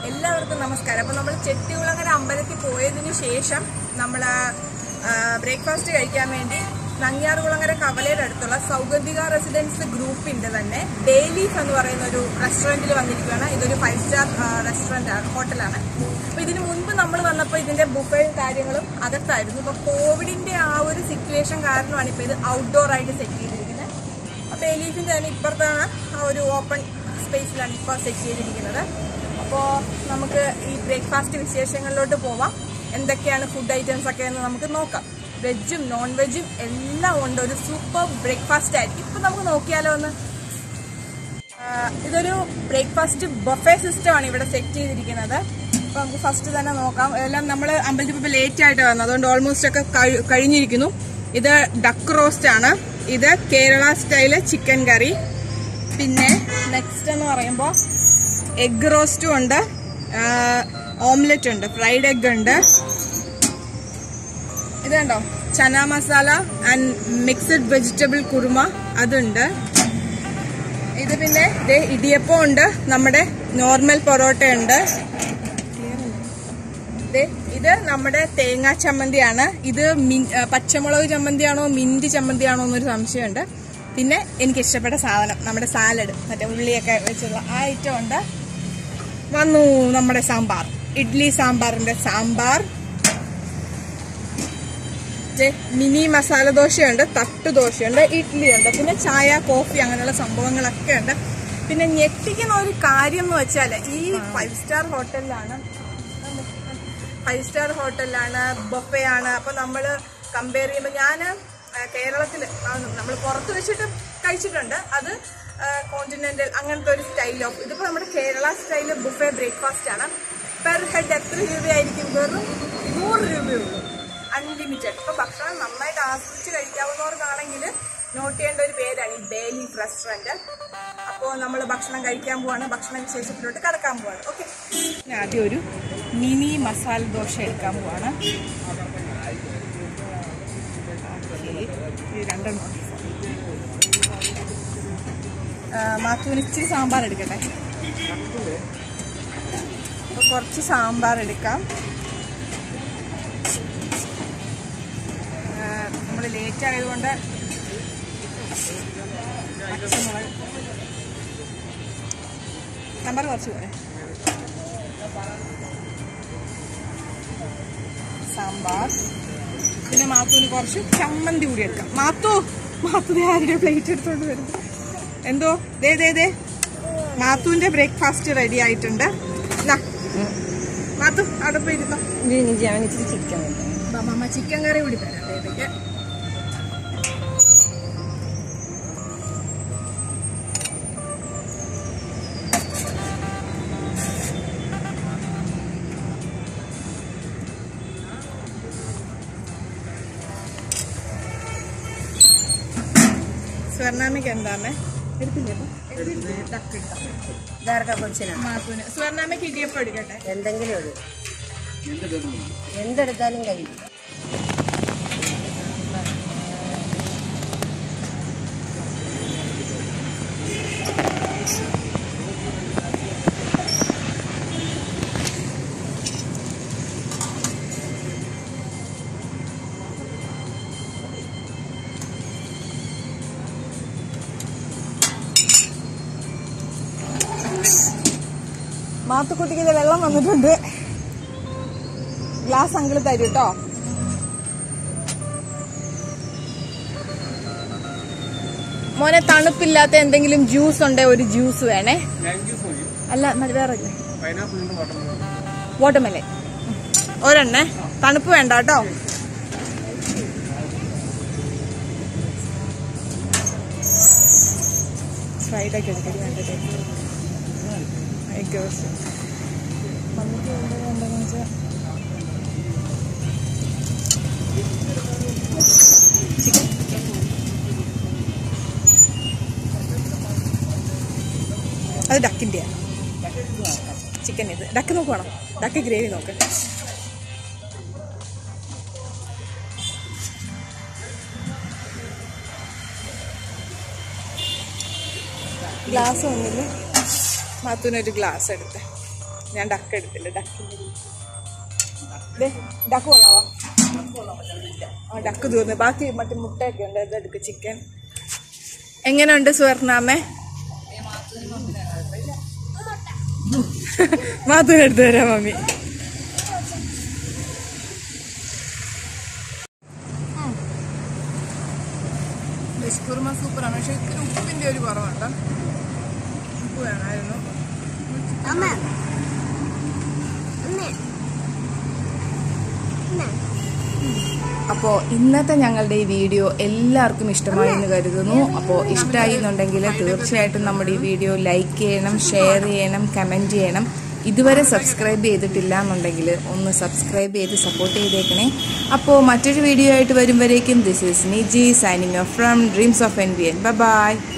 എല്ലാവർക്കും നമസ്കാരം അപ്പൊ നമ്മൾ ചെട്ടികുളങ്ങര അമ്പലത്തിൽ പോയതിനു ശേഷം നമ്മൾ ബ്രേക്ക്ഫാസ്റ്റ് കഴിക്കാൻ വേണ്ടി നങ്ങ്യാറുകുളങ്ങര കവലയുടെ അടുത്തുള്ള സൗഗന്ധിക റെസിഡൻസ് ഗ്രൂപ്പിന്റെ തന്നെ ഡേ ലീഫ് എന്ന് പറയുന്ന ഒരു റെസ്റ്റോറന്റിൽ വന്നിരിക്കുകയാണ് ഇതൊരു ഫൈവ് സ്റ്റാർ റെസ്റ്റോറന്റ് ആണ് ഹോട്ടലാണ് അപ്പൊ ഇതിനു മുൻപ് നമ്മൾ വന്നപ്പോൾ ഇതിന്റെ ബുഫയും കാര്യങ്ങളും അകത്തായിരുന്നു ഇപ്പൊ കോവിഡിന്റെ ആ ഒരു സിറ്റുവേഷൻ കാരണമാണ് ഇപ്പൊ ഇത് ഔട്ട്ഡോർ ആയിട്ട് സെറ്റ് ചെയ്തിരിക്കുന്നത് അപ്പൊ ഡേ ലീഫിന്റെ തന്നെ ഇപ്പുറത്താണ് ആ ഒരു ഓപ്പൺ സ്പേസിലാണ് ഇപ്പോൾ സെറ്റ് ചെയ്തിരിക്കുന്നത് അപ്പോൾ നമുക്ക് ഈ ബ്രേക്ക്ഫാസ്റ്റ് വിശേഷങ്ങളിലോട്ട് പോവാം എന്തൊക്കെയാണ് ഫുഡ് ഐറ്റംസ് ഒക്കെ എന്ന് നമുക്ക് നോക്കാം വെജും നോൺ വെജും എല്ലാം ഉണ്ട് ഒരു സൂപ്പർ ബ്രേക്ക്ഫാസ്റ്റ് ആയിരിക്കും ഇപ്പം നമുക്ക് നോക്കിയാലോ ഒന്ന് ആ, ഇതൊരു ബ്രേക്ക്ഫാസ്റ്റ് ബൊഫെ സിസ്റ്റമാണ് ഇവിടെ സെറ്റ് ചെയ്തിരിക്കുന്നത് അപ്പോൾ നമുക്ക് ഫസ്റ്റ് തന്നെ നോക്കാം എല്ലാം നമ്മൾ അമ്പലത്തിൽ ഇപ്പോൾ ലേറ്റ് ആയിട്ട് വന്നത് അതുകൊണ്ട് ഓൾമോസ്റ്റ് ഒക്കെ കഴി- കഴിഞ്ഞിരിക്കുന്നു ഇത് ഡക്ക് റോസ്റ്റ് ആണ് ഇത് കേരള സ്റ്റൈല് ചിക്കൻ കറി പിന്നെ നെക്സ്റ്റ് എന്ന് പറയുമ്പോൾ എഗ് റോസ്റ്റും ഉണ്ട് ഓംലെറ്റ് ഉണ്ട് ഫ്രൈഡ് എഗ് ഉണ്ട് ഇത് കണ്ടോ chana masala and mixed vegetable kurma അതുണ്ട് ഇത് പിന്നെ ദേ ഇടിയപ്പം ഉണ്ട് നമ്മുടെ നോർമൽ പൊറോട്ട ഉണ്ട് ദേ ഇത് നമ്മുടെ തേങ്ങാ ചമ്മന്തിയാണ് ഇത് മിൻ- ആ, പച്ചമുളക് ചമ്മന്തിയാണോ മിന്റ് ചമ്മന്തിയാണോ എന്നൊരു സംശയമുണ്ട് പിന്നെ എനിക്ക് ഇഷ്ടപ്പെട്ട സാധനം നമ്മുടെ സാലഡ് മറ്റേ ഉള്ളിയൊക്കെ വെച്ചുള്ള ആ ഐറ്റം ഉണ്ട് വന്നു നമ്മുടെ സാമ്പാർ ഇഡ്ലി സാമ്പാറിന്റെ സാമ്പാർ ദേ, മിനി മസാല ദോശയുണ്ട് തട്ട് ദോശയുണ്ട് ഇഡ്ഡലി ഉണ്ട് പിന്നെ ചായ കോഫി അങ്ങനെയുള്ള സംഭവങ്ങളൊക്കെ ഉണ്ട് പിന്നെ ഞെട്ടിക്കുന്ന ഒരു കാര്യം എന്ന് വെച്ചാൽ ഈ ഫൈവ് സ്റ്റാർ ഹോട്ടലിലാണ് ഫൈവ് സ്റ്റാർ ഹോട്ടലിലാണ് ബൊഫെ ആണ് അപ്പൊ നമ്മൾ കമ്പയർ ചെയ്യുമ്പോൾ ഞാൻ കേരളത്തിൽ നമ്മൾ പുറത്ത് വെച്ചിട്ട് കഴിച്ചിട്ടുണ്ട് അത് കോണ്ടിനെന്റൽ അങ്ങനത്തെ ഒരു സ്റ്റൈൽ ഓഫ് ഇതിപ്പോ നമ്മുടെ കേരള സ്റ്റൈൽ ബുഫെ ബ്രേക്ക്ഫാസ്റ്റ് ആണ് പെർ ഹെഡ് എത്ര രൂപയായിരിക്കും വെറും നൂറ് രൂപയുള്ളൂ അൺലിമിറ്റഡ് ഇപ്പൊ ഭക്ഷണം നന്നായിട്ട് ആസ്വദിച്ച് കഴിക്കാവുന്നവർക്കാണെങ്കിൽ നോട്ട് ചെയ്യേണ്ട ഒരു പേരാണ് ഈ ബേലീഫ് റെസ്റ്റോറന്റ് അപ്പോൾ നമ്മൾ ഭക്ഷണം കഴിക്കാൻ പോവാണ് ഭക്ഷണ വിശേഷത്തിലോട്ട് കടക്കാൻ പോവാണ് ഓക്കെ ആദ്യം ഒരു മിനി മസാല ദോശ എടുക്കാൻ പോവാണ് Okay. ഇത് രണ്ടെണ്ണം ആ, മാത്തൂന് ഇച്ചിരി സാമ്പാർ എടുക്കട്ടെ അപ്പൊ കുറച്ച് സാമ്പാർ എടുക്കാം നമ്മൾ ലേറ്റ് ആയതുകൊണ്ട് പച്ചമുളക് സാമ്പാർ കുറച്ച് പോരെ സാമ്പാർ പിന്നെ മാത്തൂന് കുറച്ച് ചമ്മന്തി കൂടി എടുക്കാം മാത്തു മാത്തു ദേ ആരുടെ പ്ലേറ്റ് എടുത്തോണ്ട് വരുന്നു എന്തോ ദേ ദേ ദേ മാത്തുവിന്റെ ബ്രേക്ക്ഫാസ്റ്റ് റെഡി ആയിട്ടുണ്ട് നാ. മാത്തു അവിടെ പോയിരുന്നോ ഞാൻ ഇച്ചിരി ചിക്കൻ മാമ ചിക്കൻ കറി കൂടി തരാം ബേബിക്ക് സ്വർണ്ണാമയ്ക്ക് എന്താണ് എടുത്തില്ലേ ഡക്ക് എടുക്കാം ഇതാർക്കാ കൊച്ചിനാ മാത്തുവിന് സ്വർണ്ണാമയ്ക്ക് ഇടിയപ്പം എടുക്കട്ടെ എന്തെങ്കിലും ഒരു എന്തെടുത്താലും കഴിയും മാത്തുക്കുട്ടിക്ക് ഇത് വെള്ളം വന്നിട്ടുണ്ട് ഗ്ലാസ് അങ്കിൾ തരും കേട്ടോ മോനെ തണുപ്പില്ലാത്ത എന്തെങ്കിലും ജ്യൂസ് ഉണ്ടേ ഒരു ജ്യൂസ് വേണേ അല്ല മതി വേറെ ഇല്ലേ വാട്ടർമെലൻ ഒരെണ്ണേ തണുപ്പ് വേണ്ട കേട്ടോ ഫ്രൈഡ് ഒക്കെ എടുക്കടി വേണ്ടത് എഗ് റോസ്റ്റ് മമ്മിക്ക് വേണ്ടത് എന്താണെന്ന് വെച്ചാൽ ചിക്കൻ അത് ഡക്കിൻ്റെ ചിക്കൻ ഇത് ഡക്ക് നോക്കുവാണോ ഡക്ക് ഗ്രേവി നോക്ക് ഗ്ലാസ് ഒന്നില്ല മാത്തൂനൊരു ഗ്ലാസ് എടുത്ത് ഞാൻ ഡക്ക് എടുത്തില്ല ഡക്കിൻ്റെ ദേ, ഡക്ക് കൊള്ളാവാ ആ ഡക്ക് തീർന്നു ബാക്കി മറ്റേ മുട്ടയൊക്കെ ഉണ്ട് ഇതെടുക്ക് ചിക്കൻ എങ്ങനെയുണ്ട് സുവർണാമേ മാത്തൂന് എടുത്തു തരാം മമ്മി കുറുമ സൂപ്പറാണ് പക്ഷെ ഇത്തിരി ഉപ്പിന്റെ ഒരു കുറവുണ്ട് ഉപ്പ് വേണമായിരുന്നു അപ്പോൾ ഇന്നത്തെ ഞങ്ങളുടെ ഈ വീഡിയോ എല്ലാവർക്കും ഇഷ്ടമായി എന്ന് കരുതുന്നു അപ്പോൾ ഇഷ്ടമായി എന്നുണ്ടെങ്കിൽ തീർച്ചയായിട്ടും നമ്മുടെ ഈ വീഡിയോ ലൈക്ക് ചെയ്യണം ഷെയർ ചെയ്യണം കമൻറ്റ് ചെയ്യണം ഇതുവരെ സബ്സ്ക്രൈബ് ചെയ്തിട്ടില്ല എന്നുണ്ടെങ്കിൽ ഒന്ന് സബ്സ്ക്രൈബ് ചെയ്ത് സപ്പോർട്ട് ചെയ്തേക്കണേ അപ്പോൾ മറ്റൊരു വീഡിയോ ആയിട്ട് വരുമ്പോഴേക്കും this is Niji signing off from Dreams of N B N by